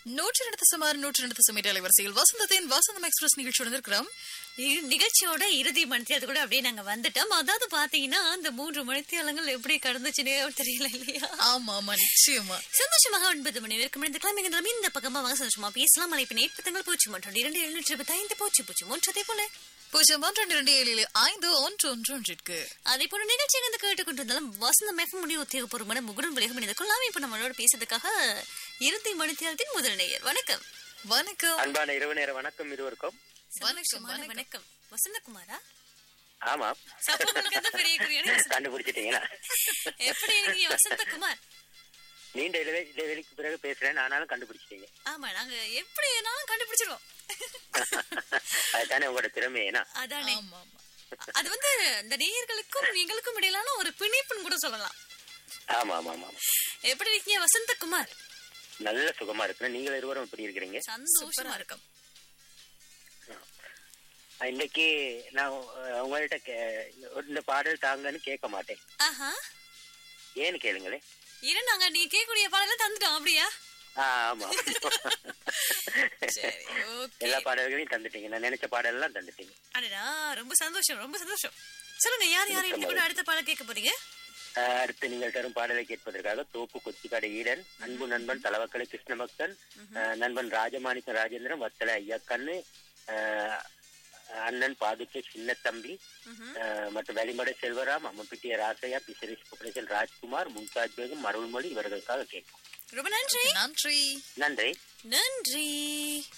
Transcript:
நூற்றி ரெண்டு சுமார் நூற்றி ரெண்டு சுமேட் அலைவரிசையில் வசந்தத்தின் வசந்தம் எக்ஸ்பிரஸ் நிகழ்ச்சியுடன் இருக்கிறோம் இ- நிகழ்ச்சியோட இறுதி மணித்தியாலத்து கூட அப்படியே நாங்க வந்துட்டோம் அதாவது பாத்தீங்கன்னா அந்த மூன்று மணித்தியாலங்கள் எப்படி கடந்துச்சுன்னே தெரியல இல்லையா ஆமா ஆமா நிச்சயமா சந்தோஷமாக ஒன்பது மணி வரைக்கும் இந்த கிழமைங்கிறதும் இந்த பக்கமா வாங்க சந்தோஷமா பேசலாம் அழைப்பின் ஏற்பத்தங்கள் பூச்சி மூன்று இரண்டு எழுநூற்றி இருபத்தி ஐந்து பூச்சி பூச்சி மூன்று அதே போல பூஜ்ஜியம் ஒன்று ரெண்டு இரண்டு ஏழு ஏழு ஐந்து ஒன்று ஒன்று ஒன்றிற்கு அதே போல நிகழ்ச்சி வந்து கேட்டுக்கொண்டிருந்தாலும் வசந்தம் எஃப் முடிவு உத்தியோகபூர்வமான முகுடன் விலகம் இணைந்து கொள்ளாம இப்ப நம்மளோட பேசுறதுக்காக இறுதி மணித்தியாலத்தின் முதல் நேயர் வணக்கம் வணக்கம் அன்பான இரவு நேர வணக்கம் இருவருக்கும் சந்தோஷமான வணக்கம் வசந்தகுமாரா ஆமா சப்போங்களுக்கு அந்த பெரிய குறியான கண்டுபிடிச்சிட்டீங்களா எப்படி இருக்கீங்க வசந்தகுமார் நீண்ட இடைவெளி இடைவெளிக்கு பிறகு பேசுறேன் ஆனாலும் கண்டுபிடிச்சிட்டீங்க ஆமா நாங்க எப்படி வேணாலும் கண்டுபிடிச்சிருவோம் அதுதானே உங்களோட திறமை ஏன்னா அதானே ஆமா ஆமா அது வந்து இந்த நேயர்களுக்கும் எங்களுக்கும் இடையிலான ஒரு பிணைப்புன்னு கூட சொல்லலாம் ஆமா ஆமா ஆமா ஆமா. எப்படி இருக்கீங்க வசந்தகுமார் நல்ல சுகமா இருக்கு நீங்கள் இருவரும் எப்படி இருக்கிறீங்க சந்தோஷமா இருக்கும் அஹ் இன்னைக்கு நான் அஹ், உங்கள்ட்ட கே- இந்த பாடல் தாங்கன்னு கேட்க மாட்டேன் ஆஹா ஏன்னு கேளுங்களே இரு நாங்க நீங்க கேட்கக்கூடிய பாடல தந்துட்டோம் அப்படியா ஆஹ், ஆமா சரி ஓகே எல்லா பாடல்களையும் தந்துட்டீங்க நான் நினைச்ச பாடல் எல்லாம் தந்துட்டீங்க அடடா ரொம்ப சந்தோஷம் ரொம்ப சந்தோஷம் சொல்லுங்க யார் யார் இன்னைக்கு கூட அடுத்த பாடல் கேட்க போறீங்க அஹ், அடுத்து நீங்கள் தரும் பாடலை கேட்பதற்காக தோப்பு கொச்சிக்காடு ஈடன் அன்பு நண்பன் தலவக்கலை கிருஷ்ணபக்தன் அஹ், நண்பன் ராஜமாணிக்க ராஜேந்திரன் வத்தல ஐயக்கண்ணு அஹ், அண்ணன் பாதுகை சின்ன தம்பி அஹ், மற்றும் வெளிமடை செல்வராம் அம்மப்பிட்டிய ராசையா பிசரிஸ் குப்பரேசன் ராஜ்குமார் மும்தாஜ் பேகம் அருள்மொழி இவர்களுக்காக கேட்கும் ரொம்ப நன்றி நன்றி நன்றி நன்றி